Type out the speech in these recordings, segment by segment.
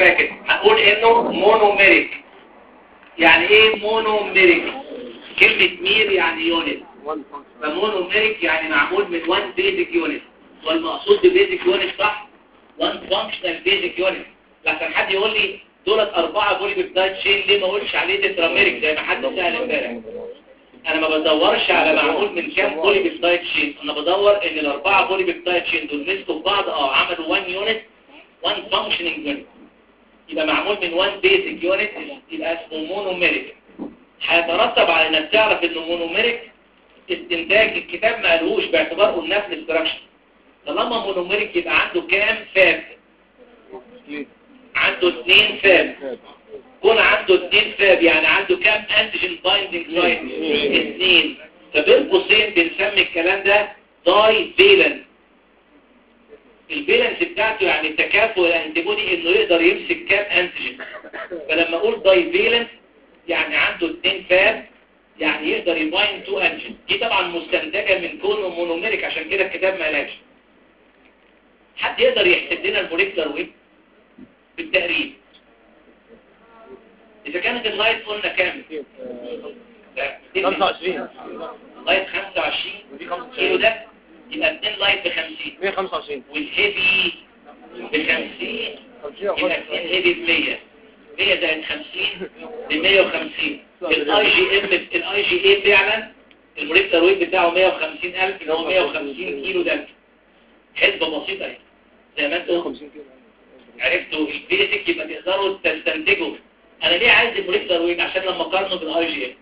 فاكر هقول انه مونوميريك يعني ايه مونوميريك كلمة مير يعني يونت فمونوميريك يعني معمول من 1 بيزك يونت والمقصود ببيزك يونت صح 1 فانكشنال بيزك يونت لكن حد يقول لي دولت أربعة بولي بيبتايد شين ليه ما اقولش عليه تتراميريك زي ما حد سأل امبارح انا ما بدورش على معمول من كام بولي بيبتايد شين انا بدور ان الاربعه بولي بيبتايد شين دول مسكوا في بعض اه عملوا 1 يونت 1 فانكشننج يونت يبقى معمول من 1 بيزك يونت يبقى اسمه مونوميريك هيترتب على انك تعرف انه مونوميريك استنتاج الكتاب ما قالهوش باعتبار قلناه في الاستراكشن طالما مونوميريك يبقى عنده كام فاب عنده اثنين فاب كون عنده اثنين فاب يعني عنده كام انتيجين بايندينج سايت اثنين فبين قوسين بنسمي الكلام ده داي فيلنس الفيلنس بتاعته يعني تكافؤ الانتيبودي انه يقدر يمسك كام انتيجين فلما اقول داي فيلنس يعني عنده اثنين فاب يعني يقدر يباين تو انتيجين دي طبعا مستنتجه من كونه مونوميريك عشان كده الكتاب ما قالهاش حد يقدر يحسب لنا الموليكولار ويت بالتقريب إذا كانت اللايت قلنا كام؟ 25 لايت 25 كيلو ده يبقى 2 لايت ب 50 125 والهيفي ب 50 يبقى 2 هيفي ب 100 100 زائد 50 ب 150 الاي جي ام الاي جي اي فعلا الموليكولار ويت بتاعه 150000 اللي هو 150 كيلو ده حسبه بسيطه اهي زي ما انتم 50 كيلو عرفتوا البيزك يبقى تقدروا تستنتجوا انا ليه عايز الموليكولار ويت عشان لما اقارنه بالاي جي ام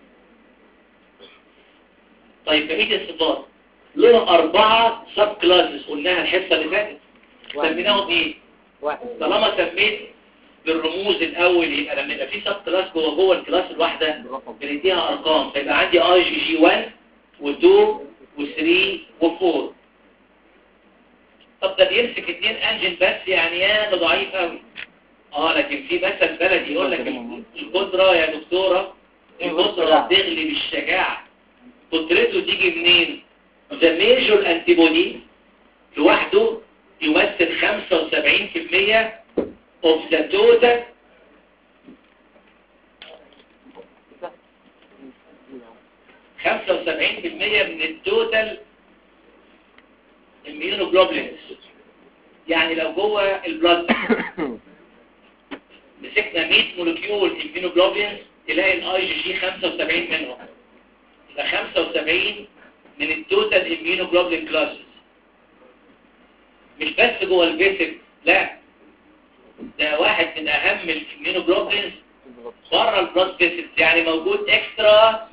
طيب بقيه الصفات له اربعه سب كلاسز قلناها الحصه اللي فاتت سميناهم ايه واحد طالما سميت بالرموز الاول يبقى لما يبقى في سب كلاس جوه جوه الكلاس الواحده بالرقم بنديها ارقام فيبقى عندي اي جي جي 1 و2 و3 و4 طب ده بيمسك اتنين انجن بس يعني يا ده ضعيف قوي اه لكن في مثل بلدي يقول لك القدره يا دكتوره القدره تغلب الشجاعه قدرته تيجي منين ذا ميجور انتيبودي لوحده يمثل 75% of the total خمسة وسبعين في المية من التوتال immunoglobulins يعني لو جوه البلد مسكنا 100 مولكيول immunoglobulins تلاقي الاي جي جي 75 منهم يبقى 75 من التوتال immunoglobulin كلاسز مش بس جوه البيسك لا ده واحد من اهم الاميونوجلوبولينز بره البلاد فيسلز يعني موجود اكسترا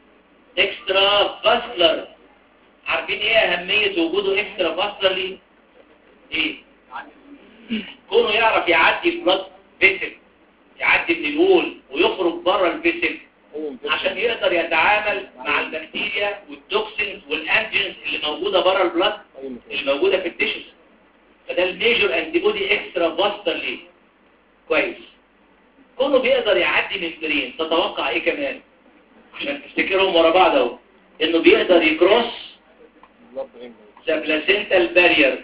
اكسترا فاسلر عارفين ايه اهمية وجوده اكسترا فاسلر ليه ايه كونه يعرف يعدي البلاد فيسل يعدي من الول ويخرج بره الفيسل عشان يقدر يتعامل مع البكتيريا والتوكسينز والانجنز اللي موجودة بره البلاد اللي موجودة في التيشوز فده الميجور انتيبودي اكسترا فاستر ليه كويس كونه بيقدر يعدي من برين تتوقع ايه كمان عشان تفتكرهم ورا بعض اهو انه بيقدر يكروس ذا بلاسنتال بارير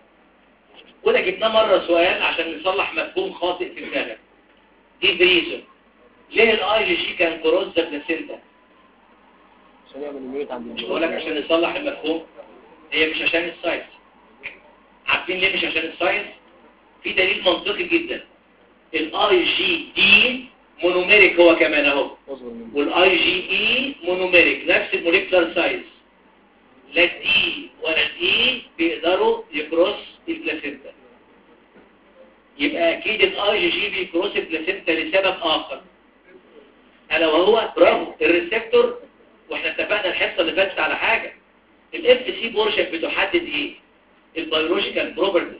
وده جبناه مره سؤال عشان نصلح مفهوم خاطئ في دماغك دي بريزون ليه الاي جي جي كان كروس ذا بلاسنتا عشان يعمل الميوت عند مش بقول لك عشان نصلح المفهوم هي مش عشان السايز عارفين ليه مش عشان السايز في دليل منطقي جدا الاي جي دي مونوميريك هو كمان اهو اصغر منه والاي جي اي مونوميريك نفس الموليكولار سايز لا الدي ولا الاي بيقدروا يكروس البلاسينتا يبقى اكيد الاي جي جي بيكروس البلاسينتا لسبب اخر الا وهو برافو الريسبتور واحنا اتفقنا الحصه اللي فاتت على حاجه الاف سي بورشن بتحدد ايه البيولوجيكال بروبرتيز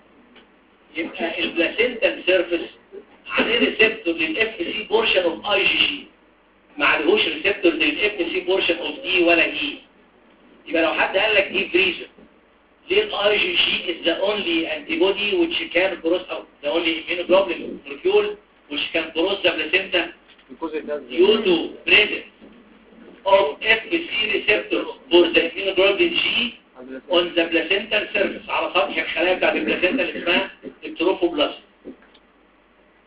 يبقى البلاسينتال سيرفيس عليه ريسبتور للاف سي بورشن اوف اي جي جي ما عليهوش ريسبتور للاف سي بورشن اوف دي ولا اي يبقى لو حد قال لك دي بريزن ليه الاي جي جي is the only antibody which can cross out the only immunoglobulin molecule which can cross the placenta because it has due to presence of FC receptors for the immunoglobulin G on the placental surface على سطح الخلايا بتاعت البلاسينتا اللي اسمها التروفوبلاست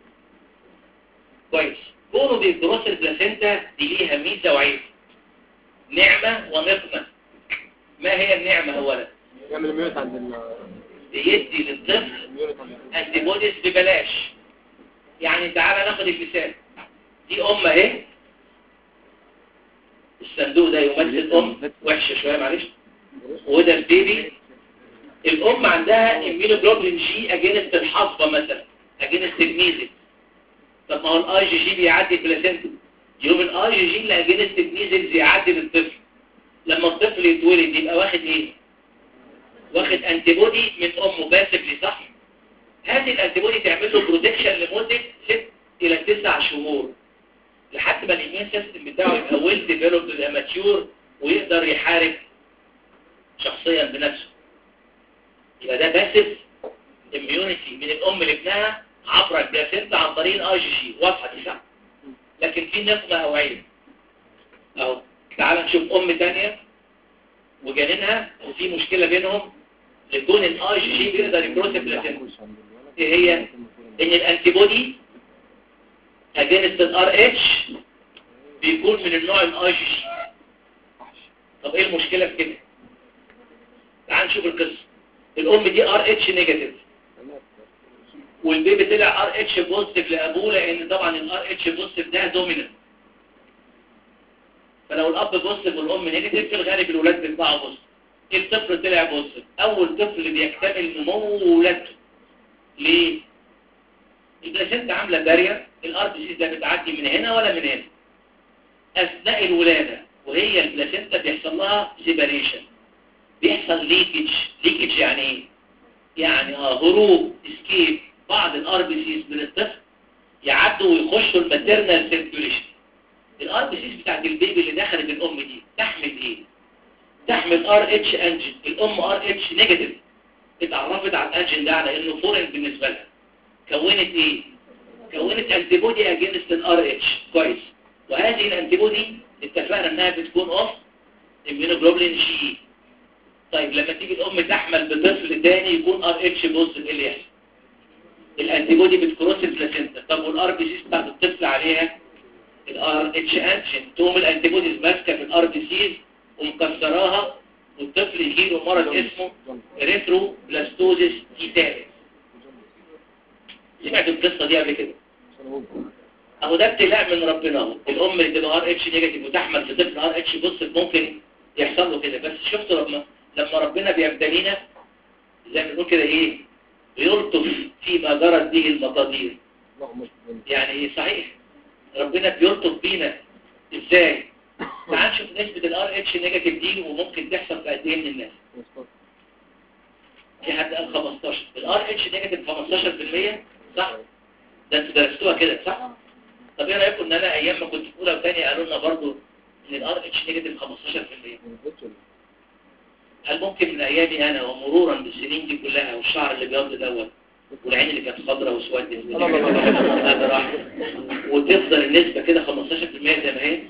يكروس البلاسينتا دي ليها ميزه وعيب نعمه ونقمه ما هي النعمه اولا يعمل ميوت عند ال بيدي للطفل ميوت عند ال- انتي بوديز ببلاش يعني تعالى ناخد المثال دي ام اهي الصندوق ده يمثل ام وحشه شويه معلش وده البيبي الام عندها immunoglobulin جي اجينست الحصبه مثلا اجينست الميزل طب ما هو الاي جي جي بيعدي البلاسينتا يوم الاي جي جي اللي اجينست الميزلز يعدي للطفل لما الطفل يتولد يبقى واخد ايه واخد انتي بودي من امه باسفلي صح هذه الانتي بودي تعمل له بروتكشن لمده 6 الى 9 شهور لحد ما الاميون سيستم بتاعه يبقى ويل ديفلوبد يبقى ماتيور ويقدر يحارب شخصيا بنفسه يبقى ده باسف اميونيتي من الام لابنها عبر البلاسينتا عن طريق الاي جي جي واضحه دي صح لكن في نقمه او عيب اهو تعال نشوف ام ثانيه وجنينها وفي مشكله بينهم لكون الاي جي جي بيقدر يكروس البلاسينتا ايه هي ان الانتي بودي اجينست الار اتش بيكون من النوع الاي جي جي طب ايه المشكله في كده تعال نشوف القصه الام دي ار اتش نيجاتيف والبيبي طلع ار اتش بوزيتيف لابوه لان طبعا الار اتش بوزيتيف ده دوميننت فلو الاب بوزيتيف والام نيجاتيف في الغالب الولاد بيطلعوا بوزيتيف الطفل طلع بوزيتيف اول طفل بيكتمل نمو ولادته ليه البلاسينتا عامله بارير الار بي سي ده بتعدي من هنا ولا من هنا اثناء الولاده وهي البلاسينتا بيحصل لها سيباريشن بيحصل ليكج ليكج يعني ايه يعني اه هروب اسكيب بعض الار بي سيز من الطفل يعدوا ويخشوا الماتيرنال سيركيوليشن الار بي سيز بتاعت البيبي اللي دخلت الام دي تحمل ايه تحمل ار اتش انجن الام ار اتش نيجاتيف اتعرفت على الانجن ده على انه فورين بالنسبه لها كونت ايه كونت انتي بودي اجينست الار اتش كويس وهذه الانتي بودي اتفقنا انها بتكون اوف immunoglobulin جي طيب لما تيجي الام تحمل بطفل تاني يكون ار اتش بوزيتيف ايه اللي يحصل الانتي بودي بتكروس البلاسينتا طب والار بي سيز بتاعت الطفل عليها الار اتش انجن تقوم الانتي بوديز ماسكه في الار بي سيز ومكسراها والطفل يجيله مرض اسمه ريترو بلاستوزيس تيتانس سمعت القصه دي قبل كده اهو ده ابتلاء من ربنا اهو الام اللي تبقى ار اتش نيجاتيف وتحمل في طفل ار اتش بوزيتيف ممكن يحصل له كده بس شفتوا لما لما ربنا بيبتلينا زي ما بنقول كده ايه بيلطف فيما جرت به المقادير يعني ايه صحيح ربنا بيلطف بينا ازاي تعال نشوف نسبة الار اتش نيجاتيف دي وممكن تحصل في قد ايه من الناس في حد قال 15 الار اتش نيجاتيف 15% صح ده انتوا درستوها كده صح طب ايه رايكم ان انا ايام ما كنت في اولى وثانيه قالوا لنا برضه ان الار اتش نيجاتيف 15% هل ممكن من ايامي انا ومرورا بالسنين دي كلها والشعر اللي بيض دوت والعين اللي كانت خضراء وسودت هذا راح وتفضل النسبه كده 15% زي ما هي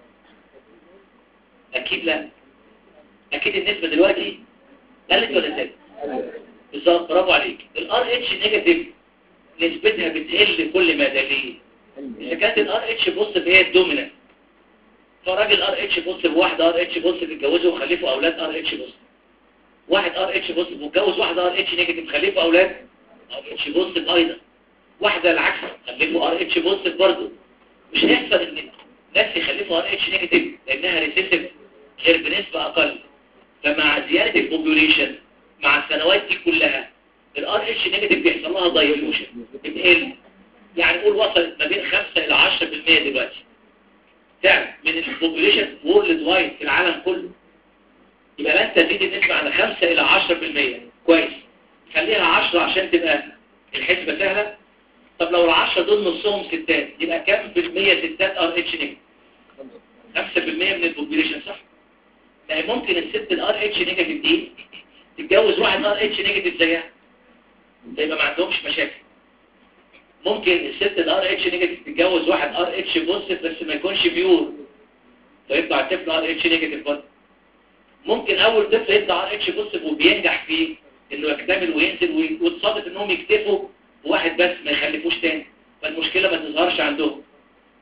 اكيد لا اكيد النسبه دلوقتي قلت ولا زادت بالظبط برافو عليك الار اتش نيجاتيف نسبتها بتقل كل ما ده ليه اذا كانت الار اتش بوزيتيف هي الدومينانت فراجل ار اتش بوزيتيف واحده ار اتش بوزيتيف اتجوزوا وخلفوا اولاد ار اتش بوزيتيف واحد ار اتش بوزيتيف واتجوز واحده ار اتش نيجاتيف خلفوا اولاد ار اتش بوزيتيف ايضا واحده العكس خلفوا ار اتش بوزيتيف برضه مش هيحصل ان ناس يخلفوا ار اتش نيجاتيف لانها ريسيسيف غير بنسبه اقل فمع زياده البوبوليشن مع السنوات دي كلها الار اتش نيجاتيف بيحصل لها دايلوشن بتقل يعني قول وصلت ما بين 5 الى 10% دلوقتي فعلا من البوبوليشن وورلد وايد في العالم كله يبقى لا تزيد النسبة على 5 الى 10% كويس خليها 10 عشان تبقى الحسبة سهلة طب لو العشرة دول نصهم ستات يبقى كام في المية ستات ار اتش نيجاتيف 5% من البوبوليشن صح يعني ممكن الست الار اتش نيجاتيف دي تتجوز واحد ار اتش نيجاتيف زيها يبقى ما عندهمش مشاكل ممكن الست الار اتش نيجاتيف تتجوز واحد ار اتش بوزيتيف بس ما يكونش بيور فيطلع الطفل ار اتش نيجاتيف برضه ممكن اول طفل يطلع ار اتش بوزيتيف وبينجح فيه انه يكتمل وينزل وتصادف انهم يكتفوا بواحد بس ما يخلفوش تاني فالمشكله ما تظهرش عندهم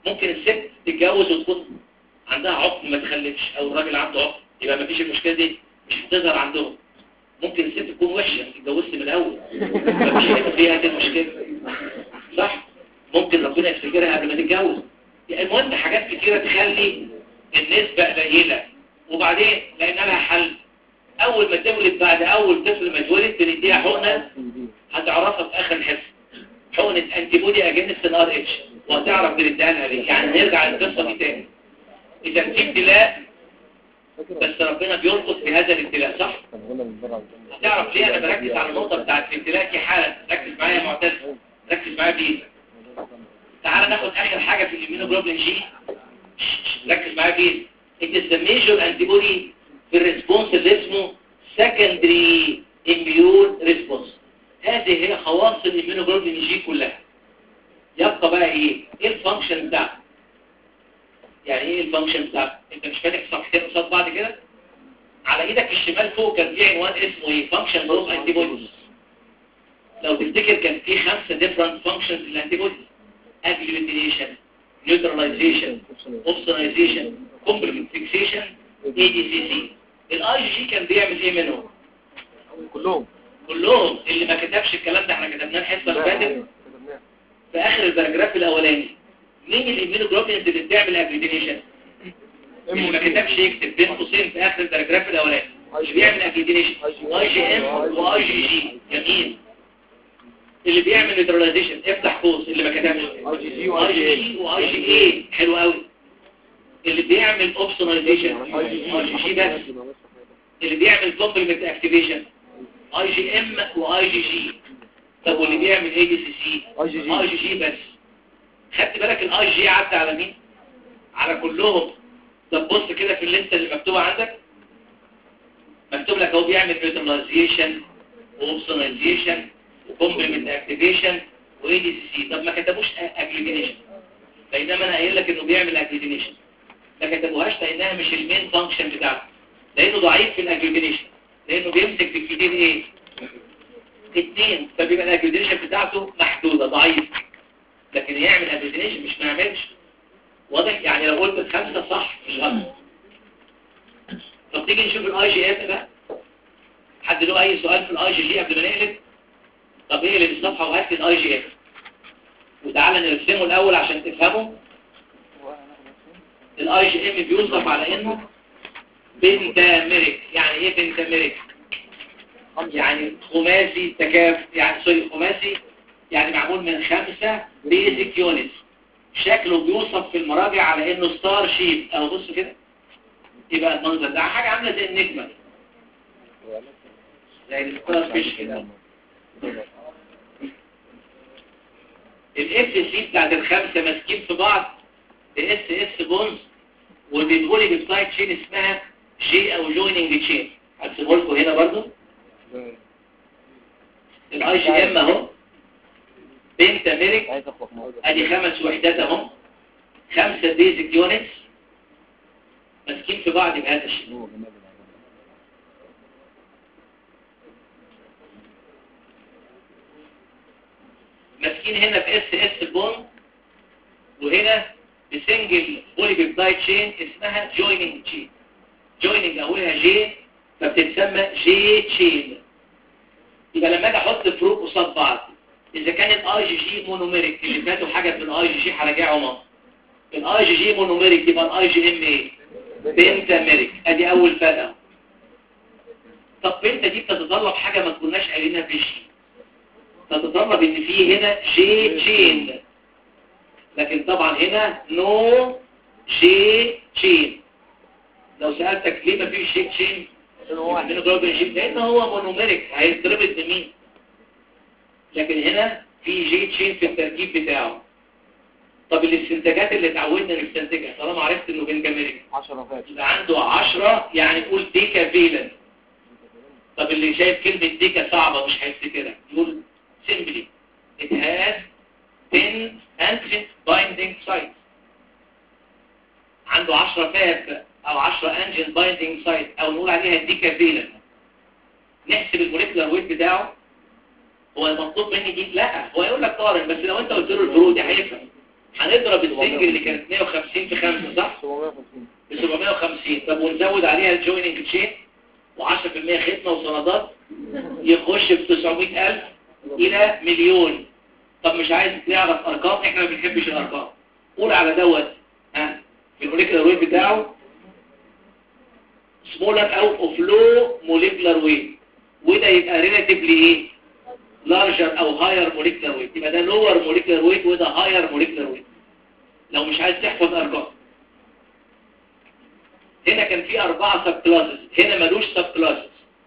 ممكن الست تتجوز وتكون عندها عقم ما تخلفش او الراجل عنده عقم يبقى ما فيش المشكله دي مش هتظهر عندهم ممكن الست تكون وحشه اتجوزت من الاول ما فيش فيها هذه المشكله صح ممكن ربنا يفتكرها قبل ما تتجوز المهم حاجات كتيره تخلي النسبه قليله وبعدين لان لها حل اول ما تولد بعد اول طفل ما يتولد بنديها حقنه هتعرفها في اخر الحصه حقنه انتي بودي اجينست الار اتش وهتعرف بنديها لها ليه يعني نرجع للقصه دي تاني اذا في ابتلاء بس ربنا بيرقص بهذا الابتلاء صح هتعرف ليه انا بركز على النقطه بتاعت الابتلاء دي حالا ركز معايا يا معتز ركز معايا بيه تعال ناخد اخر حاجه في الاميونوجلوبولين جي ركز معايا بيه it is the major antibody في الريسبونس اللي اسمه secondary immune response هذه هي خواص الاميونوجلوبولين جي كلها يبقى بقى ايه ايه الفانكشن بتاعته يعني ايه الفانكشن بتاعته انت مش فاتح صفحتين قصاد بعض كده على ايدك الشمال فوق كان في عنوان اسمه ايه فانكشن اوف انتيبوديز لو تفتكر كان في خمسه ديفرنت فانكشنز للانتيبوديز اجلوتينيشن نيوتراليزيشن اوبسونايزيشن كومبلمنت فيكسيشن اي دي سي سي الاي جي كان بيعمل ايه منهم كلهم كلهم اللي ما كتبش الكلام ده احنا كتبناه الحصه اللي فاتت في اخر الباراجراف الاولاني مين الاميونوجلوبينز اللي بتعمل اجلوتينيشن اللي ما كتبش يكتب بين قوسين في اخر الباراجراف الاولاني اللي بيعمل اجلوتينيشن اي جي ام واي جي جي جميل اللي بيعمل نيوتراليزيشن افتح قوس اللي ما كتبش اي جي جي اي واي جي جي جي واي جي اي حلو قوي اللي بيعمل اوبسونايزيشن اي جي جي بس اللي بيعمل كومبلمنت اكتيفيشن اي جي ام واي جي جي طب واللي بيعمل اي دي سي سي اي جي جي اي جي جي بس خدت بالك الاي جي عدى على مين على كلهم طب بص كده في الليسته اللي مكتوبه عندك مكتوب لك اهو بيعمل نيوتراليزيشن واوبسونايزيشن وكومبلمنت اكتيفيشن واي دي سي سي طب ما كتبوش اجليجينيشن بينما انا قايل لك انه بيعمل اجليجينيشن ما كتبوهاش لانها مش المين فانكشن بتاعته لانه ضعيف في الاجليجينيشن لانه بيمسك في الكتير ايه اثنين فبيبقى الاجليجينيشن بتاعته محدوده ضعيف لكن يعمل اجليجينيشن مش ما يعملش واضح يعني لو قلت خمسة صح مش غلط طب تيجي نشوف الاي جي اف بقى حد له اي سؤال في الاي جي جي قبل ما نقلب طب ايه اللي في الصفحه وهات لي الاي جي اف وتعالى نرسمه الاول عشان تفهمه الاي جي ام بيوصف على انه بنتاميريك يعني ايه بنتاميريك يعني خماسي تكاف يعني سوري خماسي يعني معمول من خمسة بيزك يونتس شكله بيوصف في المراجع على انه ستار شيب اهو بص كده يبقى المنظر ده حاجة عاملة زي النجمة زي الستار فيش كده الاف سي بتاعت الخمسة ماسكين في بعض باس اس بونز وبيدخلي بسايد تشين اسمها جي او جويننج تشين هرسمه لكم هنا برضو الاي جي ام اهو بنتاميريك عايز اخلص ادي خمس وحدات اهم خمسة بيزك يونتس ماسكين في بعض بهذا الشيء ماسكين هنا باس اس بون وهنا بسنجل بولي بيبتايد تشين اسمها جويننج تشين جويننج اولها جي فبتتسمى جي تشين يبقى لما اجي احط فروق قصاد بعض اذا كانت اي جي جي مونوميريك اللي فاتوا حاجه من الاي جي جي هراجعهم اهو الاي جي جي مونوميريك يبقى الاي جي ام ايه بنتاميريك ادي اول فرق اهو طب بنتا دي بتتطلب حاجه ما كناش قايلينها في الجي تتطلب ان في هنا جي تشين لكن طبعا هنا نو جي تشين لو سألتك ليه ما فيش جي تشين عندنا ضرب الجي لان هو مونوميريك هيتربط بمين لكن هنا في جي تشين في التركيب بتاعه طب الاستنتاجات اللي اتعودنا نستنتجها طالما عرفت انه بنجاميريك 10 فات يبقى عنده 10 يعني قول ديكا فيلن طب اللي شايف كلمة ديكا صعبة مش هيفتكرها يقول simply it has 10 antigen binding sites عنده 10 فاب او 10 انجين بايندينج سايت او نقول عليها ديكا فيلن نحسب الموليكولار ويت بتاعه هو المطلوب مني دي لا هو يقول لك قارن بس لو انت قلت له الفروق دي هيفهم هنضرب السنجل اللي كانت 150 في 5 صح 750 ب 750 طب ونزود عليها الجويننج تشين و10% خدمه وسندات يخش ب 900000 الى مليون طب مش عايز تعرف ارقام احنا ما بنحبش الارقام قول على دوت ها في الموليكولار ويت بتاعه سمولر او اوف لو موليكولار ويت وده يبقى ريلاتيفلي ايه لارجر او هاير موليكولار ويت يبقى ده لور موليكولار ويت وده هاير موليكولار ويت لو مش عايز تحفظ ارقام هنا كان في أربعة سب كلاسز هنا ملوش سب كلاسز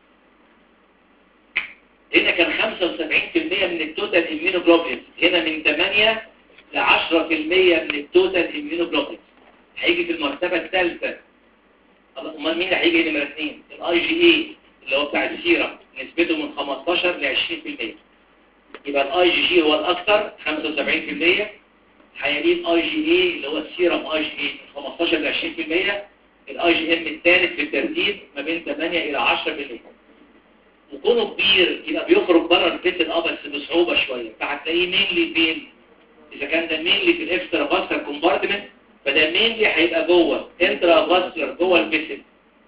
هنا كان 75% من التوتال اميونوجلوبولينز هنا من 8 ل 10% من التوتال اميونوجلوبولينز هيجي في المرتبة الثالثة امال مين اللي هيجي نمرة 2 الاي جي اي اللي هو بتاع السيرم نسبته من 15 ل 20% يبقى الاي جي جي هو الاكثر 75% هيليه الاي جي اي اللي هو السيرم اي جي اي من 15 ل 20% الاي جي ام الثالث في الترتيب ما بين 8 الى 10% وكونه كبير يبقى بيخرج بره البيت اه بس بصعوبه شويه فهتلاقيه مينلي فين اذا كان ده مينلي في الاكسترا فاسكر كومبارتمنت فده مينلي هيبقى جوه انترا فاسكر جوه البيسل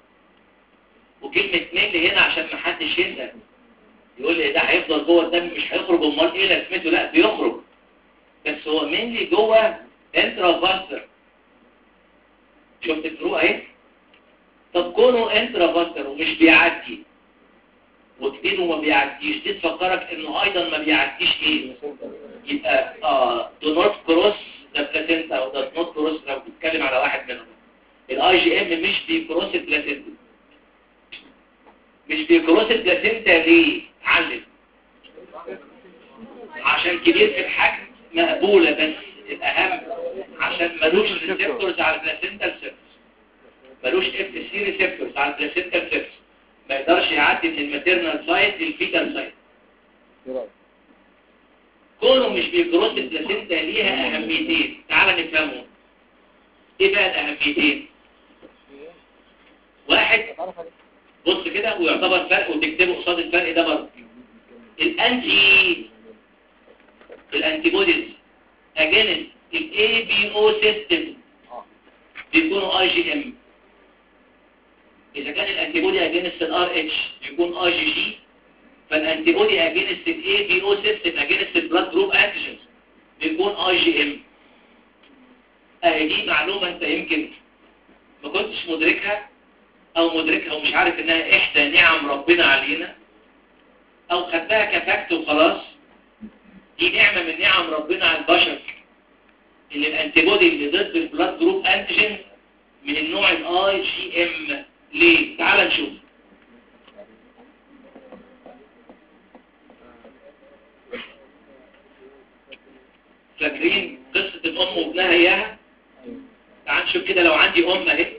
وكلمه مينلي هنا عشان ما حدش يسال يقول لي ده هيفضل جوه الدم مش هيخرج امال ايه لازمته لا بيخرج بس هو مينلي جوه انترا فاسكر شفت الفروق اهي طب كونه انترا فاسكر ومش بيعدي وكتير وما بيعديش دي تفكرك انه ايضا ما بيعديش ايه يبقى اه do not cross the placenta او does not cross لو بتتكلم على واحد منهم الاي جي ام مش بيكروس البلاسينتا مش بيكروس البلاسينتا ليه علم عشان كبير في الحجم مقبولة بس الاهم عشان ملوش ريسبتورز على البلاسينتا سيرفس ملوش اف سي ريسبتورز على البلاسينتا سيرفس ما يقدرش يعدي من الماتيرنال سايت للفيتال سايت كونه مش بيكروس البلاسينتا ليها اهميتين تعال نفهمهم ايه بقى الاهميتين واحد بص كده ويعتبر فرق وتكتبه قصاد الفرق ده برضه الانتي الانتي بوديز اجينست الاي بي او سيستم بيكونوا اي جي ام اذا كان الانتي بودي اجينست الار اتش بيكون اي جي جي فالانتي بودي اجينست الاي بي او سيستم اجينست البلاد جروب انتيجنز بيكون اي جي ام اهي دي معلومه انت يمكن ما كنتش مدركها او مدركها ومش عارف انها احدى نعم ربنا علينا او خدتها كفاكت وخلاص دي نعمه من نعم ربنا على البشر ان الانتي بودي اللي ضد البلاد جروب انتيجن من النوع الاي جي ام ليه تعال نشوف فاكرين قصة الأم وابنها إياها تعال نشوف كده لو عندي أم أهي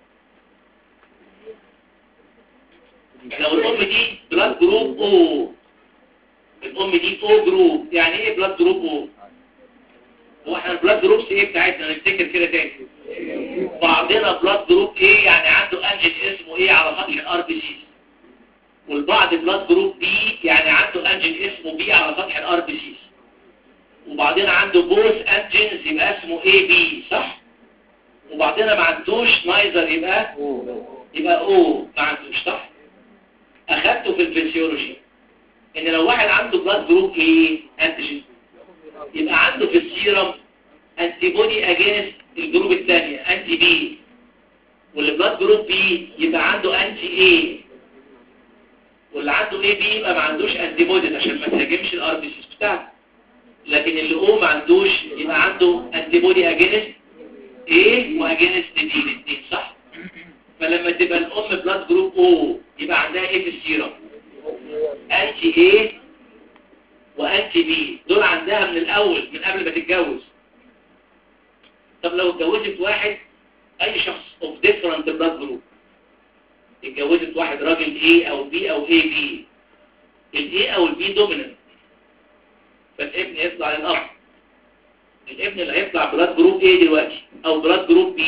لو الأم دي بلاد جروب أو الأم دي أو جروب يعني إيه بلاد جروب أو هو احنا البلاد جروبس إيه بتاعتنا نفتكر كده تاني بعضنا بلاد جروب ايه يعني عنده انجن اسمه ايه على سطح الار بي سي والبعض بلاد جروب بي يعني عنده انجن اسمه بي على سطح الار بي سي وبعضنا عنده بوث انجنز يبقى اسمه اي بي صح وبعضنا ما عندوش نايزر يبقى يبقى او ما عندوش صح اخدته في الفسيولوجي ان لو واحد عنده بلاد جروب ايه انتيجين يبقى عنده في السيرم انتي بودي اجينست الجروب الثانية انتي بي والبلاد جروب بي يبقى عنده انتي اي واللي عنده اي بي يبقى ما عندوش انتي بوديز عشان ما تهاجمش الار بي سي بتاعته لكن اللي او ما عندوش يبقى عنده انتي بودي اجينست ايه واجينست دي الاثنين صح فلما تبقى الام بلاد جروب او يبقى عندها ايه في السيرم انتي ايه وانتي بي دول عندها من الاول من قبل ما تتجوز طب لو اتجوزت واحد اي شخص of different blood group اتجوزت واحد راجل A او B او AB ال A او ال B dominant فالابن يطلع للأب الابن اللي هيطلع بلاد جروب A دلوقتي او بلاد جروب B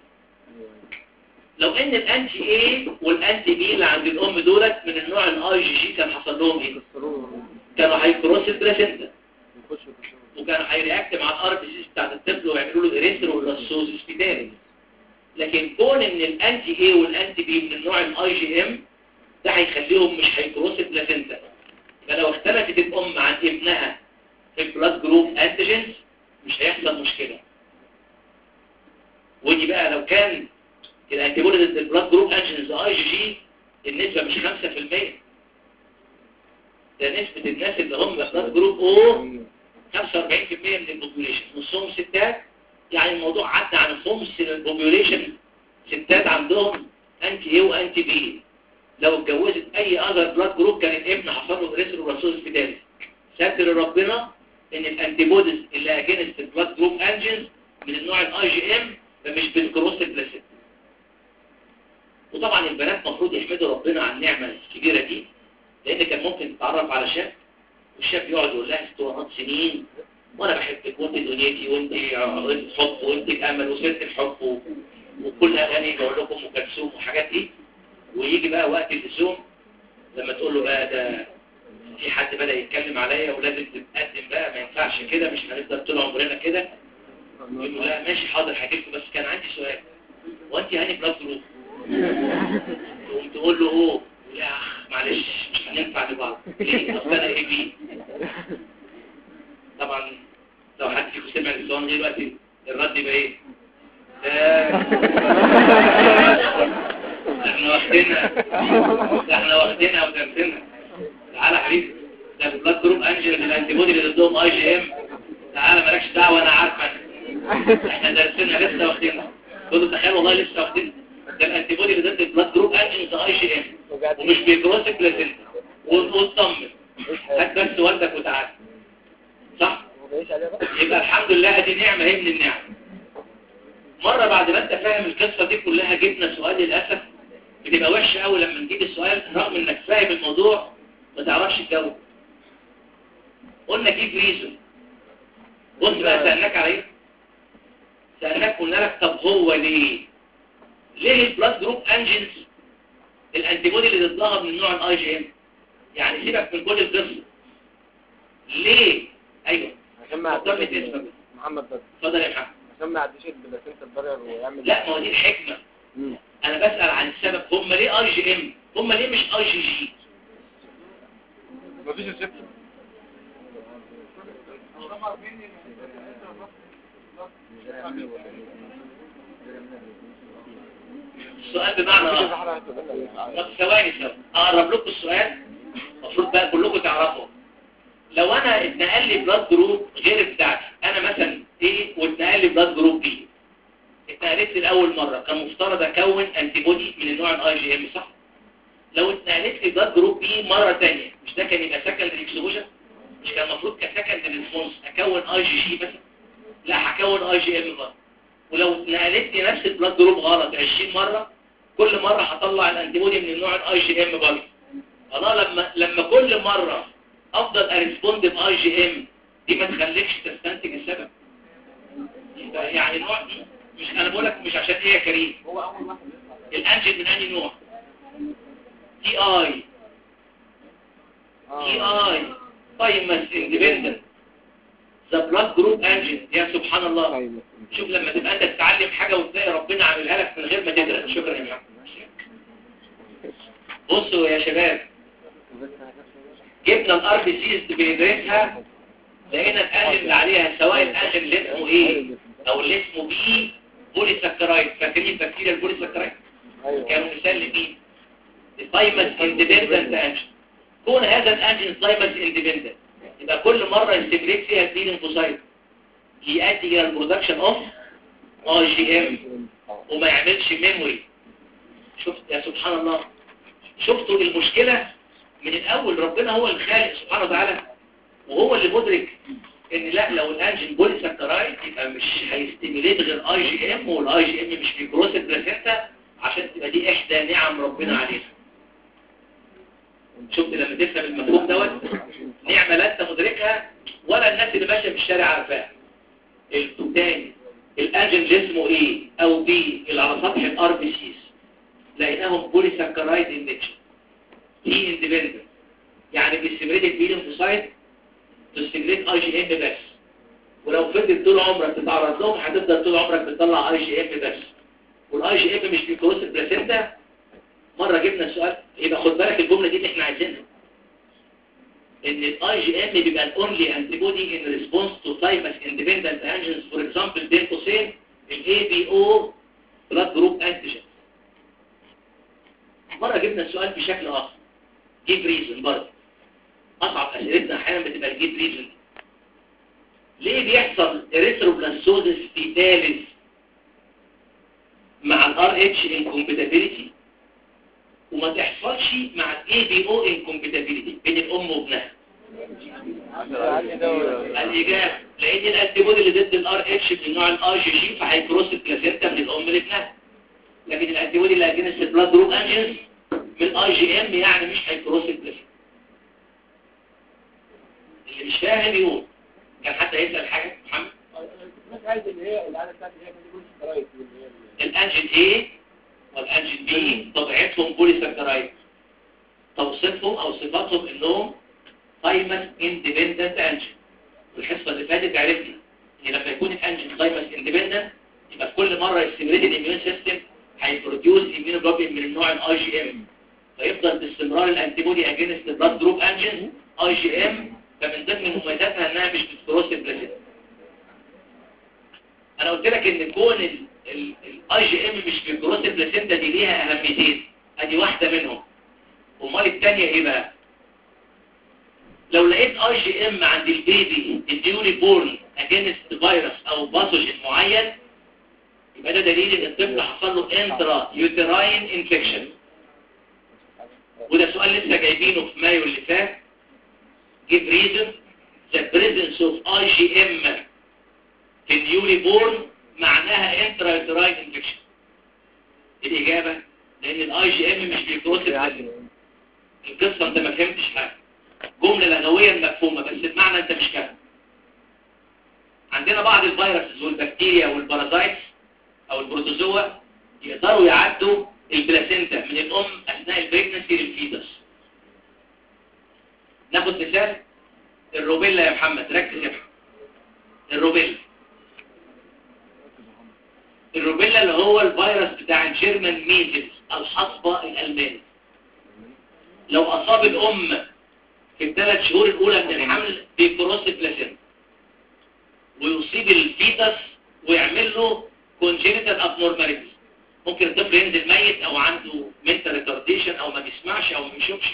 لو ان الانتي A والانتي B اللي عند الام دولت من النوع الاي جي جي كان حصل لهم ايه كانوا هيكروس البلاسنتا وكانوا هيرياكت مع الار بي سيز بتاعت الطفل ويعملوا له اريثروبلاسوزيس بتاعي لكن كون ان الانتي اي والانتي بي من النوع الاي جي ام ده هيخليهم مش هيكروس البلاسينتا فلو اختلفت الام عن ابنها في البلاد جروب انتيجنز مش هيحصل مشكله ودي بقى لو كان الانتيبودي ضد البلاد جروب انتيجنز اي جي جي النسبه مش 5% ده نسبه الناس اللي هم بلاد جروب او 45% من البوبوليشن نصهم ستات يعني الموضوع عدى عن خمس البوبوليشن ستات عندهم انتي اي وانتي بي لو اتجوزت اي اذر بلاد جروب كان الابن حصل له ريسيروبلاسوز بتاعي ستر ربنا ان الانتيبوديز اللي اجينست البلاد جروب انجنز من النوع الاي جي ام فمش بالكروس البلاسيد وطبعا البنات المفروض يحمدوا ربنا على النعمه الكبيره دي لان كان ممكن تتعرف على شاب والشاب يقعد يقول لها اسطوانات سنين وانا بحبك وانت دنيتي وانت عقدة حب وانت الامل وسيره الحب و- وكل اغاني بقول لكم ام كلثوم وحاجات دي ويجي بقى وقت اللزوم لما تقول له بقى ده في حد بدا يتكلم عليا ولازم تتقدم بقى ما ينفعش كده مش هنفضل طول عمرنا كده يقول له لا ماشي حاضر هجيلكم بس كان عندي سؤال وانت هاني بلاد جروب تقوم تقول له اوه لا معلش مش هننفع لبعض ليه اصل انا ايه بي طبعا لو حد فيكم سمع السؤال دي دلوقتي الرد يبقى ايه ده احنا واخدينها ده احنا واخدينها ودرسنا تعالى يا حبيبي ده البلاد جروب انجل الانتيبودي اللي ضدهم اي جي ام تعالى مالكش دعوه انا عارفه احنا درسنا لسه واخدينها تقول له تخيل والله لسه واخدينها ده الانتيبودي اللي ضد البلاد جروب انجل اي جي ام ومش بيكروس بلازنتا واطمن هات بس والدك وتعالى صح يبقى الحمد لله دي نعمه هي من النعم مره بعد ما انت فاهم القصه دي كلها جبنا سؤال للاسف بتبقى وحشه قوي لما نجيب السؤال رغم انك فاهم الموضوع ما تعرفش تجاوب قلنا جيب ريزون بص بقى سالناك على ايه سالناك قلنا لك طب هو ليه ليه البلاد جروب انجنز الانتيبودي اللي ضدها من نوع الاي جي ام يعني سيبك من كل القصه ليه ايوه عشان ما فكرني يعديش اسمك ال- محمد بدر اتفضل يا محمد عشان ما يعديش البلاسينتا البرر ويعمل لا ما هو دي الحكمه مم. انا بسال عن السبب هم ليه اي جي ام هم ليه مش اي جي جي مفيش ريسبشن السؤال بمعنى اخر طب ثواني ثواني اقرب لكم السؤال المفروض بقى كلكم تعرفوا لو انا اتنقل لي بلاد جروب غير بتاعتي انا مثلا ايه واتنقل لي بلاد جروب بي اتنقلت لي لاول مره كان مفترض اكون انتي بودي من النوع الاي جي ام صح لو اتنقلت لي بلاد جروب بي مره ثانيه مش ده كان يبقى سكندري اكسبوجر مش كان المفروض كسكندري ريسبونس اكون اي جي جي بس لا هكون اي جي ام برضه ولو اتنقلت لي نفس البلاد جروب غلط 20 مره كل مرة هطلع الانتيبودي من النوع الاي جي ام برضه الله لما لما كل مرة افضل اريسبوند باي جي ام دي ما تخليكش تستنتج السبب يبقى يعني نوع مش انا بقول لك مش عشان ايه يا كريم هو اول واحد الانجل من انهي نوع تي اي تي اي تايمس اندبندنت ذا بلاد جروب انجل يا سبحان الله شوف لما تبقى انت تتعلم حاجة وتلاقي ربنا عاملها لك من غير ما تدرس شكرا يا محمد بصوا يا شباب جبنا الار بي سيز بندرسها لقينا الانجل اللي عليها سواء الانجل اللي اسمه ايه او اللي اسمه بي بولي سكرايد فاكرين تفكير البولي سكرايد كانوا مثال لمين التايمس اندبندنت انجل كون هذا الانجل تايمس اندبندنت يبقى كل مرة يستمريت فيها الدين انفوسايد يؤدي الى البرودكشن اوف اي جي ام وما يعملش ميموري شفت يا سبحان الله شفتوا المشكلة من الاول ربنا هو الخالق سبحانه وتعالى وهو اللي مدرك ان لا لو الانجن بولي سكرايد يبقى مش هيستيميليت غير اي جي ام والاي جي ام مش بيكروس البلاسينتا عشان تبقى دي احدى نعم ربنا عليها شفت لما تفهم المفهوم دوت نعمة لا انت مدركها ولا الناس اللي ماشيه في الشارع عارفاها التاني الانجن اللي اسمه ايه او بي اللي على سطح الار بي سيز لقيناهم بولي سكرايد اندكشن دي اندبندنت يعني بيستمريت البي ليمفوسايت تستمريت اي جي ام بس ولو فضلت طول عمرك تتعرض لهم هتفضل طول عمرك بتطلع اي جي ام بس والاي جي ام مش بيكروس البلاسينتا مره جبنا سؤال يبقى خد بالك الجمله دي اللي احنا عايزينها ان الاي جي ام بيبقى الاونلي انتي بودي ان ريسبونس تو تايمس اندبندنت انجنز فور اكزامبل بين قوسين الاي بي او بلاد جروب انتيجين مره جبنا السؤال بشكل اخر جيب ريزون برضه اصعب اسئلتنا احيانا بتبقى الجيب ريزون ليه بيحصل اريثروبلاسوزس في ثالث مع الار اتش انكومباتيبيليتي وما تحصلش مع الاي بي او انكومباتيبيليتي بين الام وابنها الاجابه لان الانتيبودي اللي ضد الار اتش من نوع الار جي جي فهيكروس البلاسينتا من الام لابنها لكن الانتيبودي اللي اجنس البلاد جروب انجنز من الاي جي ام يعني مش هيكروس البلاسينتا اللي مش فاهم يقول كان حتى يسال حاجه محمد مش عايز اللي هي العاده بتاعتي هي ما تقولش شرايط اللي هي الانجين A والانجين B طبيعتهم بوليساكرايد توصيفهم او صفاتهم انهم تايمس اندبندنت انجين والحصه اللي فاتت عرفنا ان لما يكون الانجين تايمس اندبندنت يبقى في كل مره يستمريت الاميون سيستم هيبروديوس اميونوجلوبين من النوع الاي جي ام فيفضل باستمرار الانتيبودي اجينست البلاد جروب انجين اي جي ام فمن ضمن مميزاتها انها مش بتكروس البلاسينتا انا قلت لك ان كون الاي جي ام مش بيكروس البلاسينتا دي ليها اهميتين ادي واحده منهم امال الثانيه ايه بقى لو لقيت اي جي ام عند البيبي النيولي بورن اجينست فيروس او باثوجين معين يبقى ده دليل ان الطفل حصل له انترا يوتراين انفكشن وده سؤال لسه جايبينه في مايو اللي فات give reason the presence of IgM في النيولي بورن معناها intrauterine infection الإجابة لأن الاي جي ام مش بيكروس البلاسينتا القصة انت ما فهمتش حاجة جملة لغويا مفهومة بس المعنى انت مش فاهم عندنا بعض الفيروسز والبكتيريا والبارازايتس او البروتوزوا يقدروا يعدوا البلاسينتا من الام اثناء البريجنسي للفيتس ناخد مثال الروبيلا يا محمد ركز يا محمد الروبيلا الروبيلا اللي هو الفيروس بتاع الجيرمان ميزلز الحصبة الألماني لو أصاب الأم في الثلاث شهور الأولى من الحمل بيكروس البلاسينتا ويصيب الفيتس ويعمل له congenital abnormalities ممكن الطفل ينزل ميت أو عنده mental retardation أو ما بيسمعش أو ما بيشوفش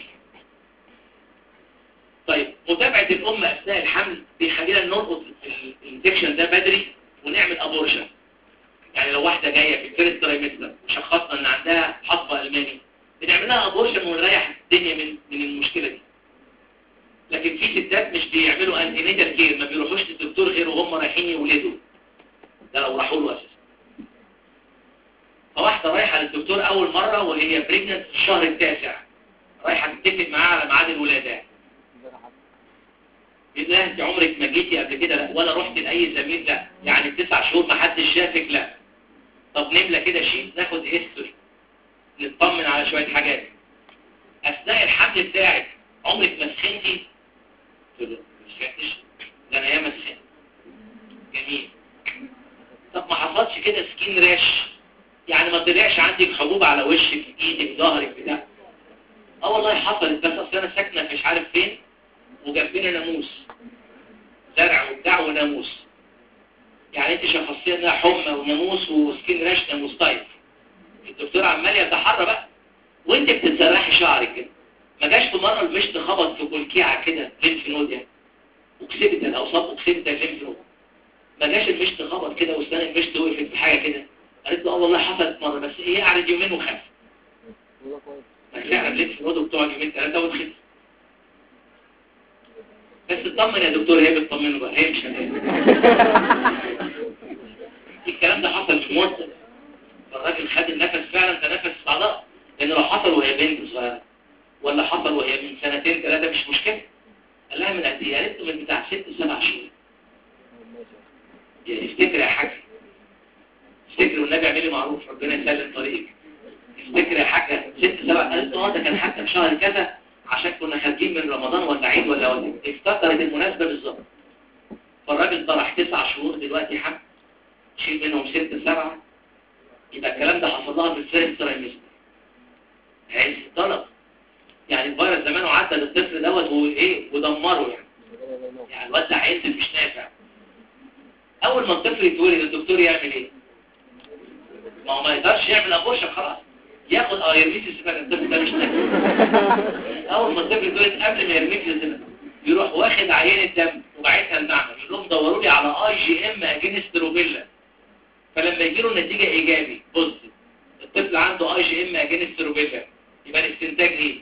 طيب متابعة الأم أثناء الحمل بيخلينا نربط الانفكشن ده بدري ونعمل أبورشن يعني لو واحدة جاية في الفيرست ترايمستر وشخصنا ان عندها حصبة ألماني بنعملها أبورشن ونريح الدنيا من من المشكلة دي لكن في ستات مش بيعملوا انتينيتال كير ما بيروحوش للدكتور غير وهم رايحين يولدوا ده لو راحوا له اساسا فواحدة رايحة للدكتور أول مرة وهي بريجننت في الشهر التاسع رايحة تتفق معاه على ميعاد الولادة بيقول لها انت عمرك ما جيتي قبل كده لا ولا رحت لاي زميل لا يعني التسع شهور ما حدش شافك لا طب نملى كده شيء ناخد هيستوري نطمن على شويه حاجات اثناء الحمل بتاعك عمرك ما سخنتي قلت له مش سخنتش ده انا ياما سخنت جميل طب ما حصلش كده سكين راش يعني ما طلعش عندك حبوب على وشك ايدك ظهرك بتاع اه والله حصلت بس اصل انا ساكنه مش عارف فين وجنبنا ناموس زرع وبتاع وناموس يعني انت شخصيا انها حمى وناموس وسكين راش ناموس طيب الدكتور عمال يتحرى بقى وانت بتتسرحي شعرك كده ما جاش في مره المشط خبط في كلكيعه كده ليمف نود يعني وكسبت الاوساط وكسبت الليمف نود ما جاش المشط خبط كده واسنان المشط وقفت في حاجه كده قالت له اه والله حصلت مره بس هي قعدت يومين وخف ما فعلا الليمف نود بتقعد يومين ثلاثه وتخف بس اطمن يا دكتور هي بتطمنه بقى هي مش الكلام ده حصل في مدة الراجل خد النفس فعلا ده نفس صعداء لان لو حصل وهي بنت صغيرة ولا حصل وهي من سنتين ثلاثة مش مشكلة قال لها من قد ايه قالت له من بتاع ست سبع شهور يعني افتكر يا حاج افتكر والنبي اعملي معروف ربنا يسلم طريقك افتكر يا حاجة ست سبع قالت له اه ده كان حتى في شهر كذا عشان كنا خارجين من رمضان ولا عيد ولا ولا افتكرت المناسبة بالظبط فالراجل طرح تسع شهور دلوقتي حب شيل منهم ست سبعة يبقى الكلام ده حصل لها في الفيرست ترايمستر عايز طلب يعني الفيروس زمانه عدى للطفل دوت وايه ودمره يعني يعني الواد ده هينزل مش نافع اول ما الطفل يتولد الدكتور يعمل ايه ما هو ما يقدرش يعمل ابورشن خلاص ياخد اه يرميه في الزباله الطفل ده مش نافع اول ما الطفل يتولد قبل ما يرميه في الزباله يروح واخد عينه دم وبعتها المعمل يقول لهم دوروا لي على اي جي ام اجينست روبيلا فلما يجي له نتيجه ايجابي بص الطفل عنده اي جي ام اجينست روبيلا يبقى الاستنتاج ايه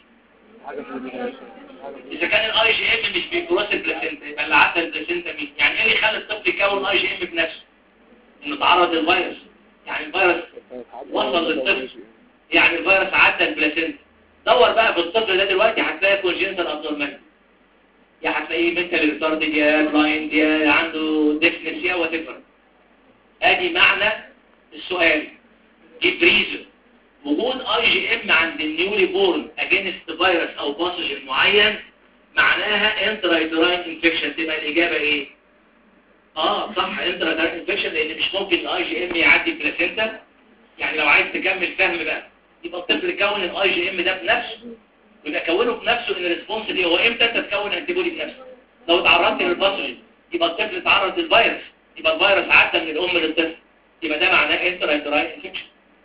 اذا كان الاي جي ام مش بيكروس البلاسينتا يبقى اللي عدى البلاسينتا مين يعني ايه اللي يخلي الطفل يكون اي جي ام بنفسه انه تعرض للفيروس يعني الفيروس وصل للطفل يعني الفيروس عدى البلاسينتا دور بقى في الطفل ده دلوقتي هتلاقي كونجنتال ابنورماليتي يا هتلاقيه منتال ريتاردد يا بلايند يا عنده ديفنس يا وات ايفر ادي معنى السؤال جيب ريزن وجود اي جي ام عند النيولي بورن اجينست فيروس او باثوجين معين معناها انترايتراين انفكشن تبقى الاجابه ايه اه صح انترايتراين انفكشن لان مش ممكن الاي جي ام يعدي البلاسينتا يعني لو عايز تكمل فهم بقى يبقى الطفل يكون الاي جي ام ده بنفسه ويبقى كونه بنفسه ان الريسبونس دي هو امتى انت تكون انتي بودي بنفسه لو اتعرضت للباثوجين يبقى الطفل اتعرض للفيروس يبقى الفيروس عدى من الام للطفل يبقى ده معناه انترايتراين انفكشن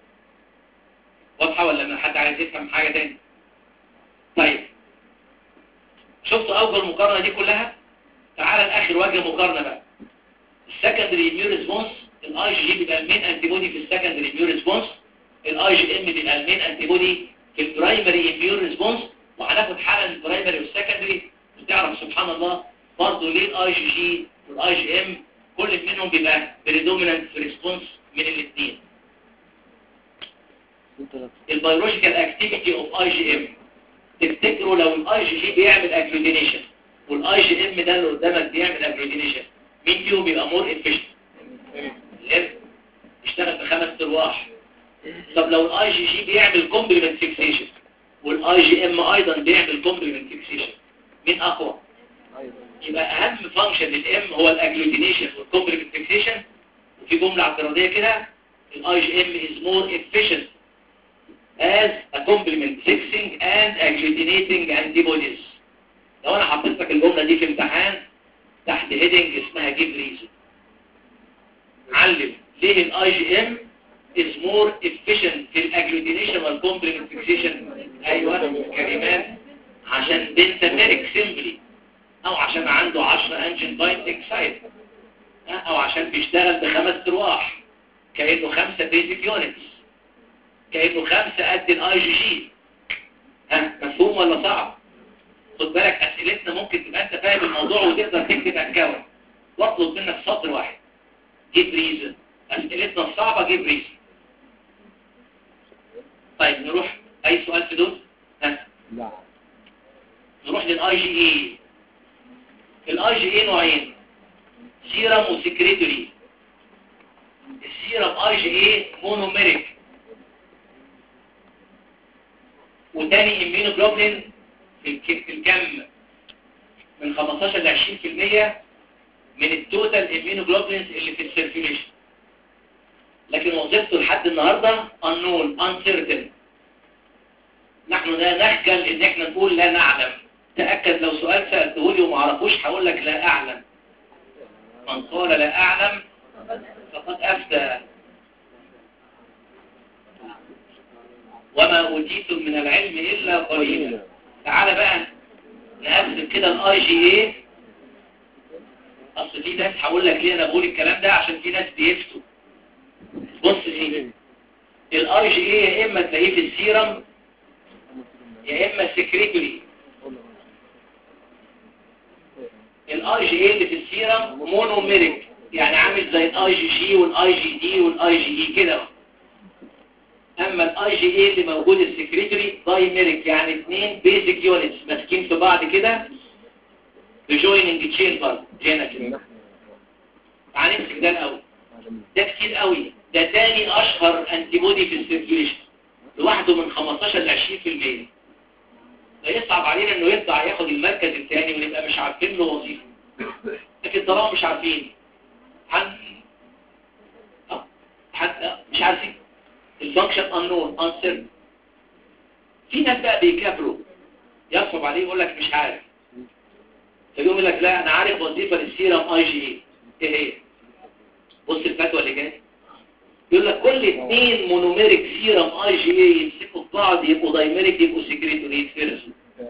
واضحه ولا حد عايز يفهم حاجه تاني طيب شفتوا اول المقارنه دي كلها تعال لاخر وجه مقارنه بقى السكندري اميون ريسبونس الاي جي بيبقى المين انتي بودي في السكندري اميون ريسبونس الاي جي ام بيبقى المين انتي بودي في البرايمري اميون ريسبونس وهناخد حاله البرايمري والسكندري وتعرف سبحان الله برضه ليه الاي جي جي والاي جي ام كل منهم بيبقى بريدومينانت ريسبونس من الاثنين البيولوجيكال اكتيفيتي اوف اي جي ام تفتكروا لو الاي جي جي بيعمل اجلوتينيشن والاي جي ام ده اللي قدامك بيعمل اجلوتينيشن مين فيهم بيبقى مور افيشنت الام يشتغل بخمس ارواح طب لو الاي جي جي بيعمل كومبلمنت فيكسيشن والاي جي ام ايضا بيعمل كومبلمنت فيكسيشن مين اقوى يبقى اهم فانكشن للام هو الاجلوتينيشن والكومبلمنت فيكسيشن وفي جمله اعتراضيه كده الاي جي ام is more efficient as a complement fixing and agglutinating antibodies لو انا حطيت لك الجمله دي في امتحان تحت هيدنج اسمها جيب ريزون علم ليه الاي جي ام is more efficient في الاجلوتينيشن والكومبلمنت فيكسيشن ايوه كلمات عشان بنتاميريك سيمبلي او عشان عنده 10 انجن بايندنج سايت او عشان بيشتغل بخمس ارواح كانه خمسه بيزك يونتس كانه خمسه قد الاي جي جي ها مفهوم ولا صعب خد بالك اسئلتنا ممكن تبقى انت فاهم الموضوع وتقدر تكتب اكاونت واطلب منك سطر واحد جيب ريزن اسئلتنا الصعبه جيب ريزن طيب نروح اي سؤال في دول ها لا نروح للاي جي اي الاي جي اي نوعين سيرم وسكريتوري السيرم اي جي اي مونوميريك وتاني اميونوجلوبولين في الك- في الكم من 15 ل 20% من التوتال اميونوجلوبولينز اللي في السيركيوليشن لكن وظيفته لحد النهارده unknown uncertain نحن لا نخجل ان احنا نقول لا نعلم تأكد لو سؤال سألته لي وما عرفوش هقول لك لا اعلم من قال لا اعلم فقد افتى وما اوتيتم من العلم الا قليلا تعالى بقى نقسم كده الاي جي اي اصل في ناس هقول لك ليه انا بقول الكلام ده عشان في ناس بيفتوا بص سيدي الاي جي اي يا اما تلاقيه في السيرم يا اما سكريتوري الاي جي اي اللي في السيرم مونوميريك يعني عامل زي الاي جي جي والاي جي دي والاي جي اي كده اما الاي جي اي اللي موجود السكريتوري دايميريك يعني اثنين بيزك يونتس ماسكين في بعض كده بجويننج تشامبر هنا كده تعال نمسك ده الاول ده كتير قوي ده تاني اشهر انتي بودي في السيركيوليشن لوحده من 15 ل 20% ده يصعب علينا انه يطلع ياخد المركز الثاني ونبقى مش عارفين له وظيفه لكن طالما مش عارفين هن آه، هن... آه، مش عارفين الفانكشن unknown uncertain في ناس بقى بيكابروا يصعب عليه يقول لك مش عارف فيقوم يقول لك لا انا عارف وظيفه للسيرم اي جي ايه ايه هي بص الفتوى اللي جايه يقول لك كل اثنين مونوميريك سيرم اي جي اي يمسكوا في بعض يبقوا دايميريك يبقوا سكريتوري يتفرزوا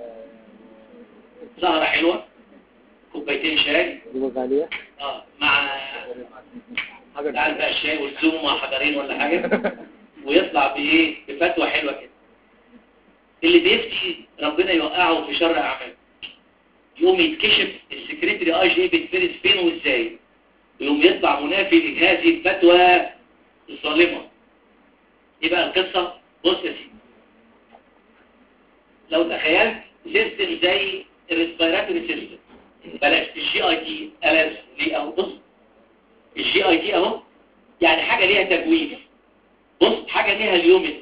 سهره حلوه كوبايتين شاي دي غالية اه مع حاجة تعال بقى الشاي والزوم مع حجرين ولا حاجه ويطلع بايه بفتوى حلوه كده اللي بيفتي ربنا يوقعه في شر اعماله يقوم يتكشف السكرتري اي جي بيتفرز فين وازاي يقوم يطلع منافي لهذه الفتوى الظالمه ايه بقى القصه بص يا سيدي لو تخيلت سيستم زي الريسبيراتوري سيستم بلاش الجي اي تي الاز ليه اهو بص الجي اي تي اهو يعني حاجه ليها تجويف بص حاجه ليها اليومن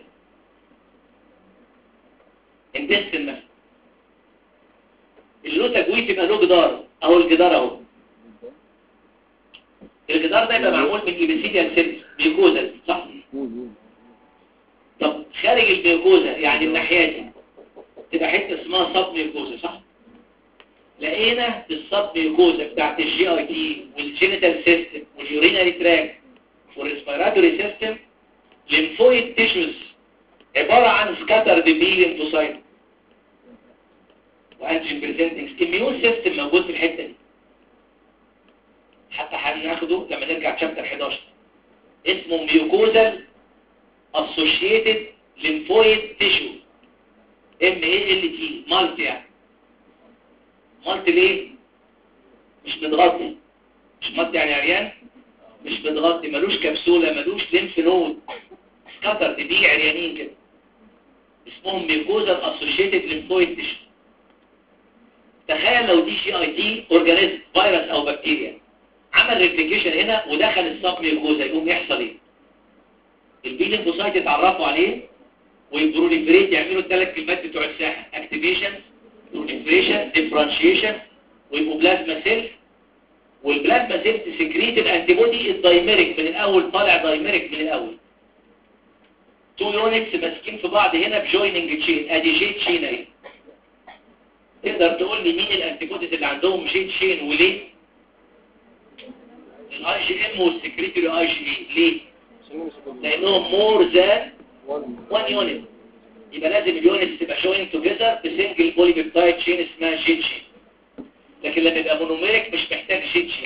انتستن مثلا اللي له تجويف يبقى له جدار اهو الجدار اهو الجدار ده يبقى معمول من ايبيثيليال سيلز ميوكوزا صح طب خارج الميوكوزا يعني الناحيه دي تبقى حته اسمها سب ميوكوزا صح لقينا السب ميوكوزا بتاعت الجي اي تي والجينيتال سيستم واليورينري تراك والريسبيراتوري سيستم ليمفويد تيشوز عباره عن سكاترد بي ليمفوسايت وانجين بريزنتنج اميون سيستم موجود في الحته دي حتى هناخده لما نرجع شابتر 11 اسمه ميوكوزال اسوشيتد ليمفويد تيشو ام اي ال تي مالتي يعني مالتي ليه مش متغطي مش مالتي يعني عريان مش متغطي ملوش كبسوله ملوش ليمف نود سكاتر دي عريانين كده اسمهم ميوكوزال اسوشيتد ليمفويد تيشو تخيل لو دي جي اي تي اورجانيزم فيروس او بكتيريا عمل ريبليكيشن هنا ودخل السب ميوكوزا يقوم يحصل ايه البي ليمفوسايت يتعرفوا عليه ويبروليفريت يعملوا الثلاث كلمات بتوع الساحه اكتيفيشن بروليفريشن ديفرنشيشن ويبقوا بلازما سيل والبلازما سيل تسكريت الانتي بودي الدايميريك من الاول طالع دايميريك من الاول تو يونتس ماسكين في بعض هنا بجويننج تشين ادي جي تشين اهي تقدر تقول لي مين الانتي بوديز اللي عندهم جي تشين وليه الاي جي ام والسكريتوري اي جي اي ليه لانهم مور ذان 1 يونت يبقى لازم اليونتس تبقى شوين توجذر بسنجل بولي بيبتايد تشين اسمها جي تشين لكن لما يبقى مونوميريك مش محتاج جي تشين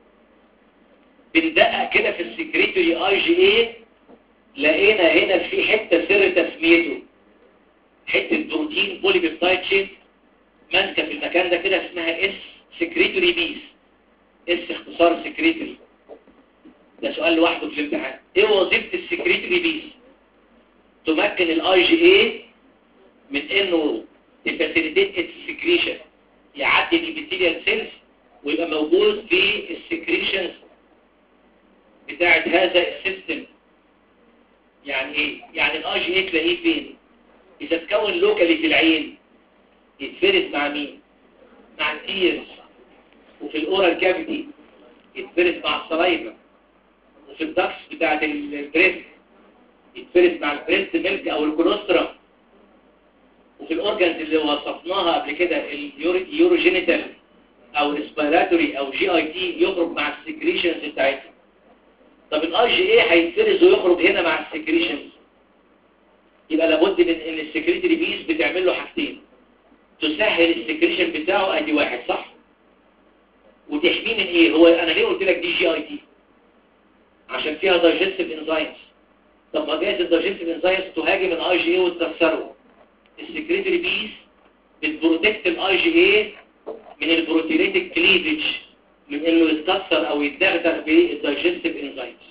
بندقق كده في السكريتوري اي جي اي لقينا هنا في حته سر تسميته حته بروتين بولي بيبتايد تشين ماسكه في المكان ده كده اسمها اس سكريتوري بيس اس اختصار سكريتوري ده سؤال لوحده في الامتحان ايه وظيفه السكريتوري بيس تمكن الاي جي اي من انه تفاسيليتيت السكريشن يعدي الابيثيليال سيلز ويبقى موجود في السكريشنز بتاعه هذا السيستم يعني ايه يعني الاي جي اي تلاقيه فين اذا تكون لوكالي في العين يتفرز مع مين مع التيرز وفي الاورال كافيتي يتفرز مع الصلايفه وفي الدكس بتاعت البريست يتفرز مع البريست ميلك او الكولوسترم وفي الاورجنز اللي وصفناها قبل كده اليوروجينيتال او ريسبيراتوري او جي اي تي يخرج مع السكريشنز بتاعتها طب الاي جي اي هيتفرز ويخرج هنا مع السكريشنز يبقى لابد من ان السكريتري بيس بتعمل له حاجتين تسهل السكريشن بتاعه ادي واحد صح وتحميه من ايه هو انا ليه قلت لك دي جي اي تي عشان فيها دايجستيف انزايمز طب ما جايز الدايجستيف انزايمز تهاجم الاي جي اي وتكسره السكريتري بيس بتبروتكت الاي جي اي من البروتينيتك كليفج من انه يتكسر او يتدغدغ بالدايجستيف انزايمز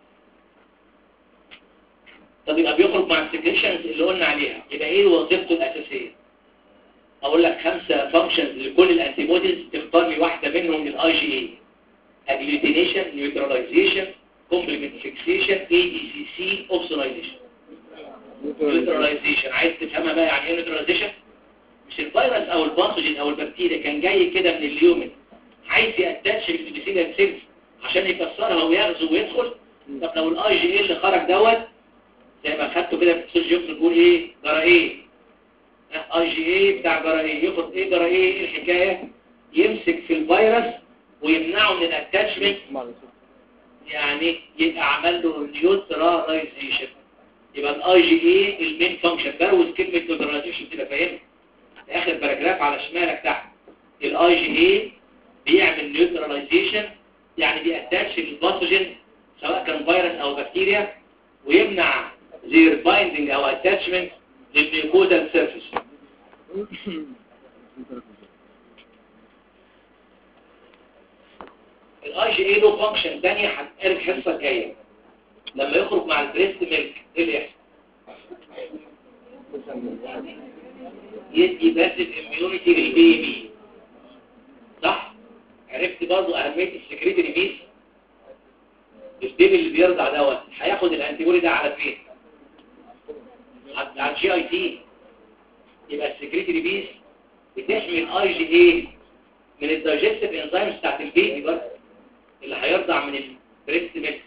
طب يبقى بيخرج مع السكريشنز اللي قلنا عليها يبقى ايه وظيفته الاساسيه اقول لك خمسه فانكشنز لكل الانتي بوديز تختار لي واحده منهم للاي جي اي اجلوتينيشن نيوتراليزيشن كومبلمنت فيكسيشن اي دي سي سي اوبسونايزيشن نيوتراليزيشن عايز تفهمها بقى يعني ايه نيوتراليزيشن مش الفيروس او الباثوجين او البكتيريا كان جاي كده من اليومن عايز ياتاتش للابيثيليال سيلز عشان يكسرها ويغزو ويدخل طب لو الاي جي اي اللي خرج دوت زي ما خدته كده في السوشيال بنقول ايه جرى ايه اي جي اي بتاع جرى ايه ياخد ايه جرى ايه ايه الحكايه يمسك في الفيروس ويمنعه من الاتاتشمنت يعني يبقى عمل له نيوتراليزيشن يبقى الاي جي اي المين فانكشن بروز كلمه نيوتراليزيشن تبقى فاهم اخر باراجراف على شمالك تحت الاي جي اي بيعمل نيوتراليزيشن يعني بيأتاتش للباثوجين سواء كان فيروس او بكتيريا ويمنع زير بايندنج او اتاتشمنت للميكوزال سيرفيس الاي جي اي له فانكشن ثانيه هتقال الحصه الجايه لما يخرج مع البريست ميلك ايه اللي يحصل يدي باسف اميونيتي للبيبي صح عرفت برضو اهميه السكريتري بيس البيبي اللي بيرضع دوت هياخد الانتيبولي ده على فين على الجي اي تي يبقى السكريتري بيس بتحمي الاي جي اي من الدايجستيف انزيمز بتاعت البيبي برضه اللي هيرضع من البريست ميلك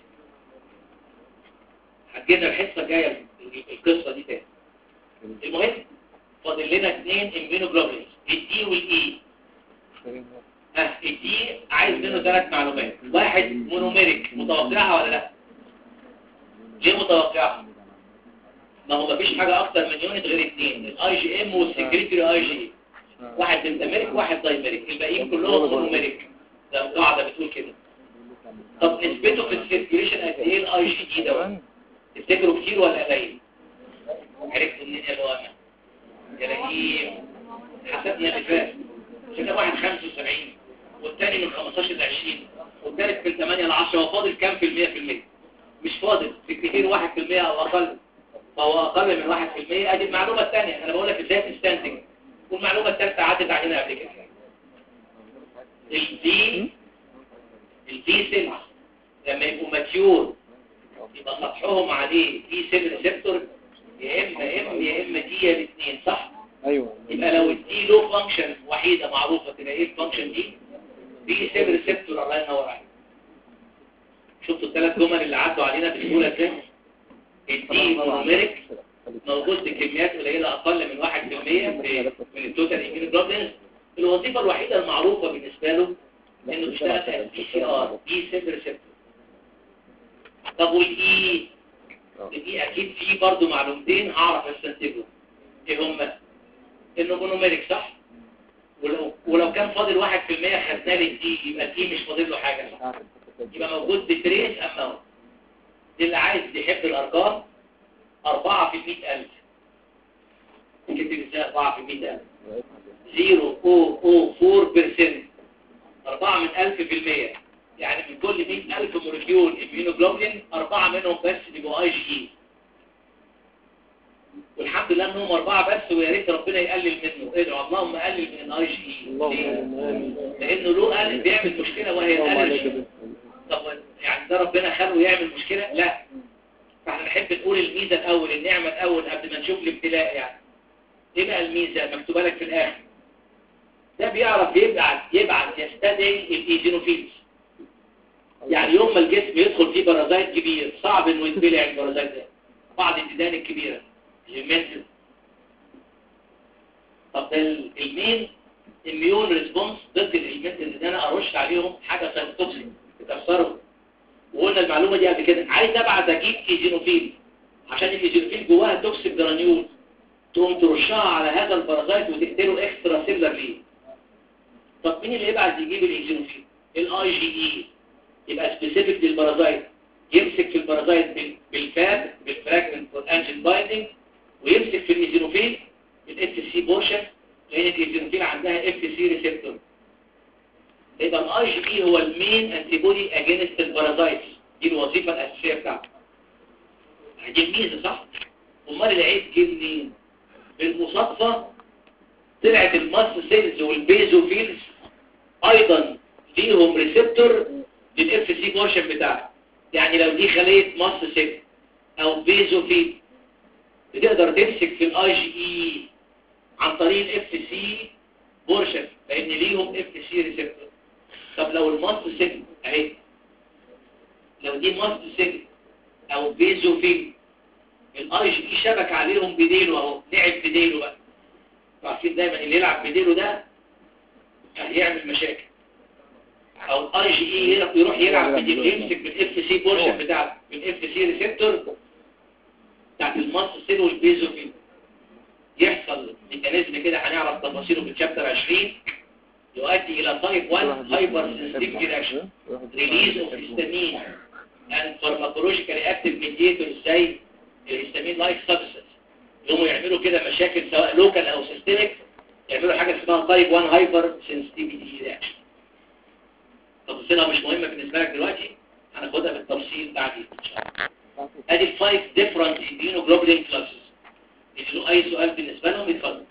هتجينا الحصه الجايه القصه دي تاني المهم فاضل لنا اثنين اميونوجلوبولينز الدي والاي ها الدي عايز منه ثلاث معلومات واحد مونوميريك متوقعها ولا لا ليه متوقعها ما هو مفيش حاجه اكتر من يونت غير اثنين الاي جي ام والسكريتري اي جي واحد بنتاميريك واحد دايميريك الباقيين كلهم مونوميريك ده القاعده بتقول كده طب نسبته في السيركيوليشن قد ايه الاي جي دي دوت تفتكروا كتير ولا قليل عرفتوا منين يا لوانا يا لئيم حسبنا اللي فات كده واحد 75 والتاني من 15 ل 20 والتالت من 8 ل 10 وفاضل كام في المية في المية مش فاضل في كتير 1 في المية او اقل فهو اقل من 1 في المية ادي المعلومة الثانية انا بقول لك ازاي تستنتج والمعلومة الثالثة عدت علينا قبل كده الدي الدي سيلز لما يبقوا ماتيور يبقى سطحهم عليه دي سيل ريسبتور يا اما ام يا اما دي يا الاثنين صح ايوه يبقى لو الدي له فانكشن وحيده معروفه تبقى ايه الفانكشن دي دي سيل ريسبتور الله ينور عليك شفتوا الثلاث جمل اللي عدوا علينا بسهوله ازاي الدي مونوميريك موجود بكميات قليله اقل من 1% في من التوتال ايميونوجلوبولينز الوظيفه الوحيده المعروفه بالنسبه له انه بيشتغل as بي سي ار بي سيل ريسبتور طب والاي الاي اكيد فيه برضو معلومتين هعرف استنتجهم ايه هما انه مونوميريك صح ولو ولو كان فاضل 1% خدناه للدي يبقى الدي مش فاضل له حاجه صح يبقى موجود بتريس اماونت اللي عايز يحب الارقام 4 في 100000 كتب ازاي 4 في 100000 0.004% 4 من 1000 في المية يعني من كل 100000 مولكيول اميونوجلوبولين أربعة منهم بس بيبقوا اي جي والحمد لله انهم أربعة بس ويا ريت ربنا يقلل منه ادعوا اللهم قلل من الاي جي لانه له قلل بيعمل مشكلة وهي الالرجي طب يعني ده ربنا خلقه يعمل مشكلة لا فاحنا نحب نقول الميزة الاول النعمة الاول قبل ما نشوف الابتلاء يعني ايه بقى الميزة مكتوبة لك في الاخر ده بيعرف يبعت يبعت يستدعي الايزينوفيلز يعني يوم ما الجسم يدخل فيه بارازايت كبير صعب انه يتبلع البارازايت ده بعض الديدان الكبيرة المنزل طب ده المين الميون ريسبونس ضد الاليمنت اللي انا ارش عليهم حاجه سايتوكسيك تكسره وقلنا المعلومه دي قبل كده عايز ابعت اجيب ايزينوفيل عشان الايزينوفيل جواها توكسيك جرانيول تقوم ترشها على هذا البارازايت وتقتله اكسترا سيلر ليه طب مين اللي يبعت يجيب الايزينوفيل الاي جي اي يبقى سبيسيفيك للبارازايت يمسك في البارازايت بالفاب بالفراجمنت والانجن بايندنج ويمسك في الايزينوفيل الاف سي بورشن لان الايزينوفيل عندها اف سي ريسبتور يبقى الاي جي اي هو المين انتي بودي اجينست البارازايت دي الوظيفه الاساسيه بتاعته دي الميزه صح امال العيب جه منين بالمصادفه طلعت الماس سيلز والبيزوفيلز ايضا ليهم ريسبتور للاف سي بورشن بتاعها يعني لو دي خليه ماس سيل او بيزوفيل بتقدر تمسك في الاي جي اي عن طريق الاف سي بورشن لان ليهم اف سي ريسبتور طب لو الماست سيجن اهي لو دي ماست سيجن او بيزوفيل الاي جي اي شبك عليهم بديله اهو لعب بديله بقى عارفين دايما اللي يلعب بديله ده هيعمل مشاكل او اي جي اي يروح يلعب بديله يمسك بالاف سي بورشن بتاع بالاف سي ريسبتور بتاعت الماست سيل والبيزوفيل يحصل ميكانيزم كده هنعرف تفاصيله في الشابتر 20 يؤدي الى تايب 1 هايبر سنسيتيف رياكشن ريليز اوف هيستامين اند فارماكولوجيكالي اكتيف ميديتورز زي الهيستامين لايك سبستنس يقوموا يعملوا كده مشاكل سواء لوكال او سيستميك يعملوا حاجه اسمها تايب 1 هايبر سنسيتيفيتي رياكشن تفاصيلها مش مهمه بالنسبه لك دلوقتي هناخدها بالتفصيل بعدين ان شاء الله ادي 5 different immunoglobulin classes اللي له اي سؤال بالنسبه لهم يتفضل